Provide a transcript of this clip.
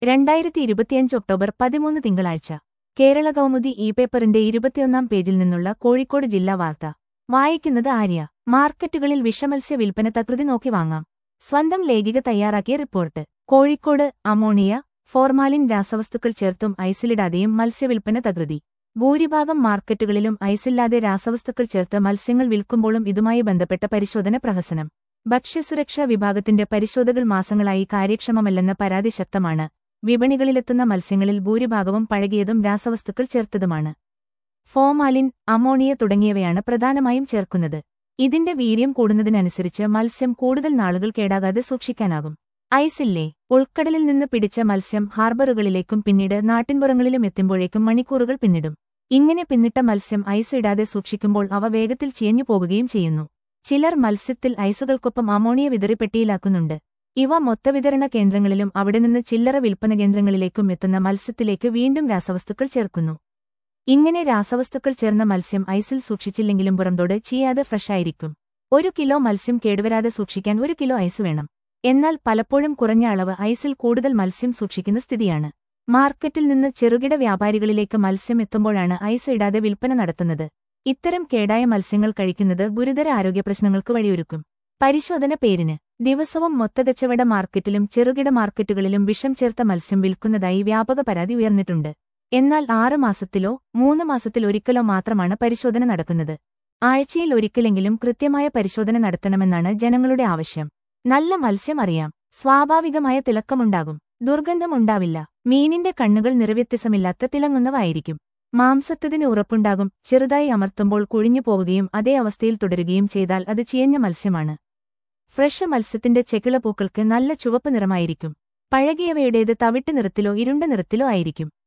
രണ്ടായിരത്തി ഇരുപത്തിയഞ്ച് ഒക്ടോബർ പതിമൂന്ന് തിങ്കളാഴ്ച കേരള കൗമുദി ഇ പേപ്പറിന്റെ ഇരുപത്തിയൊന്നാം പേജിൽ നിന്നുള്ള കോഴിക്കോട് ജില്ലാ വാർത്ത വായിക്കുന്നത് ആര്യ മാർക്കറ്റുകളിൽ വിഷമത്സ്യ വിൽപ്പന തകൃതി നോക്കി വാങ്ങാം സ്വന്തം ലേഖിക തയ്യാറാക്കിയ റിപ്പോർട്ട് കോഴിക്കോട് അമോണിയ ഫോർമാലിൻ രാസവസ്തുക്കൾ ചേർത്തും ഐസിലിടാതെയും മത്സ്യവിൽപ്പന തകൃതി ഭൂരിഭാഗം മാർക്കറ്റുകളിലും ഐസില്ലാതെ രാസവസ്തുക്കൾ ചേർത്ത് മത്സ്യങ്ങൾ വിൽക്കുമ്പോഴും ഇതുമായി ബന്ധപ്പെട്ട പരിശോധന പ്രഹസനം ഭക്ഷ്യസുരക്ഷാ വിഭാഗത്തിന്റെ പരിശോധകൾ മാസങ്ങളായി കാര്യക്ഷമമല്ലെന്ന പരാതി ശക്തമാണ് വിപണികളിലെത്തുന്ന മത്സ്യങ്ങളിൽ ഭൂരിഭാഗവും പഴകിയതും രാസവസ്തുക്കൾ ചേർത്തതുമാണ് ഫോമാലിൻ അമോണിയ തുടങ്ങിയവയാണ് പ്രധാനമായും ചേർക്കുന്നത് ഇതിന്റെ വീര്യം കൂടുന്നതിനനുസരിച്ച് മത്സ്യം കൂടുതൽ നാളുകൾ കേടാകാതെ സൂക്ഷിക്കാനാകും ഐസില്ലേ ഉൾക്കടലിൽ നിന്ന് പിടിച്ച മത്സ്യം ഹാർബറുകളിലേക്കും പിന്നീട് നാട്ടിൻപുറങ്ങളിലും എത്തുമ്പോഴേക്കും മണിക്കൂറുകൾ പിന്നിടും ഇങ്ങനെ പിന്നിട്ട മത്സ്യം ഐസ് ഇടാതെ സൂക്ഷിക്കുമ്പോൾ അവ വേഗത്തിൽ ചീഞ്ഞു പോകുകയും ചെയ്യുന്നു ചിലർ മത്സ്യത്തിൽ ഐസുകൾക്കൊപ്പം അമോണിയ വിതറിപ്പെട്ടിയിലാക്കുന്നുണ്ട് ഇവ മൊത്തവിതരണ കേന്ദ്രങ്ങളിലും അവിടെ നിന്ന് ചില്ലറ വിൽപ്പന കേന്ദ്രങ്ങളിലേക്കും എത്തുന്ന മത്സ്യത്തിലേക്ക് വീണ്ടും രാസവസ്തുക്കൾ ചേർക്കുന്നു ഇങ്ങനെ രാസവസ്തുക്കൾ ചേർന്ന മത്സ്യം ഐസിൽ സൂക്ഷിച്ചില്ലെങ്കിലും പുറംതോട് ചീയാതെ ഫ്രഷായിരിക്കും ഒരു കിലോ മത്സ്യം കേടുവരാതെ സൂക്ഷിക്കാൻ ഒരു കിലോ ഐസ് വേണം എന്നാൽ പലപ്പോഴും കുറഞ്ഞ അളവ് ഐസിൽ കൂടുതൽ മത്സ്യം സൂക്ഷിക്കുന്ന സ്ഥിതിയാണ് മാർക്കറ്റിൽ നിന്ന് ചെറുകിട വ്യാപാരികളിലേക്ക് മത്സ്യം എത്തുമ്പോഴാണ് ഐസ് ഇടാതെ വിൽപ്പന നടത്തുന്നത് ഇത്തരം കേടായ മത്സ്യങ്ങൾ കഴിക്കുന്നത് ഗുരുതര ആരോഗ്യപ്രശ്നങ്ങൾക്ക് വഴിയൊരുക്കും പരിശോധന പേരിന് ദിവസവും മൊത്തകച്ചവട മാർക്കറ്റിലും ചെറുകിട മാർക്കറ്റുകളിലും വിഷം ചേർത്ത മത്സ്യം വിൽക്കുന്നതായി വ്യാപക പരാതി ഉയർന്നിട്ടുണ്ട് എന്നാൽ ആറ് മാസത്തിലോ മൂന്ന് മാസത്തിലൊരിക്കലോ മാത്രമാണ് പരിശോധന നടക്കുന്നത് ആഴ്ചയിൽ ഒരിക്കലെങ്കിലും കൃത്യമായ പരിശോധന നടത്തണമെന്നാണ് ജനങ്ങളുടെ ആവശ്യം നല്ല മത്സ്യം അറിയാം സ്വാഭാവികമായ തിളക്കമുണ്ടാകും ദുർഗന്ധമുണ്ടാവില്ല മീനിന്റെ കണ്ണുകൾ നിറവ്യത്യാസമില്ലാത്ത തിളങ്ങുന്നവായിരിക്കും മാംസത്തതിന് ഉറപ്പുണ്ടാകും ചെറുതായി അമർത്തുമ്പോൾ കുഴിഞ്ഞു പോവുകയും അതേ അവസ്ഥയിൽ തുടരുകയും ചെയ്താൽ അത് ചിയഞ്ഞ മത്സ്യമാണ് ഫ്രഷ് മത്സ്യത്തിന്റെ ചെക്കിളപ്പൂക്കൾക്ക് നല്ല ചുവപ്പ് നിറമായിരിക്കും പഴകിയവയുടേത് തവിട്ട് നിറത്തിലോ ഇരുണ്ട നിറത്തിലോ ആയിരിക്കും